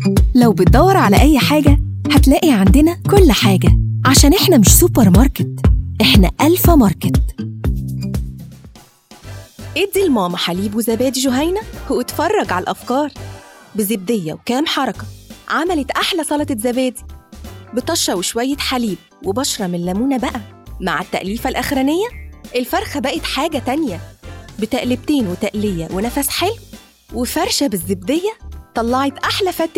لو بتدور على أي حاجة هتلاقي عندنا كل حاجة عشان إحنا مش سوبر ماركت إحنا ألفا ماركت ادي لماما حليب وزبادي جهينة واتفرج على الأفكار بزبدية وكام حركة عملت أحلى سلطة زبادي بطشة وشوية حليب وبشرة من ليمونة بقى مع التقليفة الأخرانية الفرخة بقت حاجة تانية بتقلبتين وتقلية ونفس حلو وفرشة بالزبدية طلعت أحلى فتة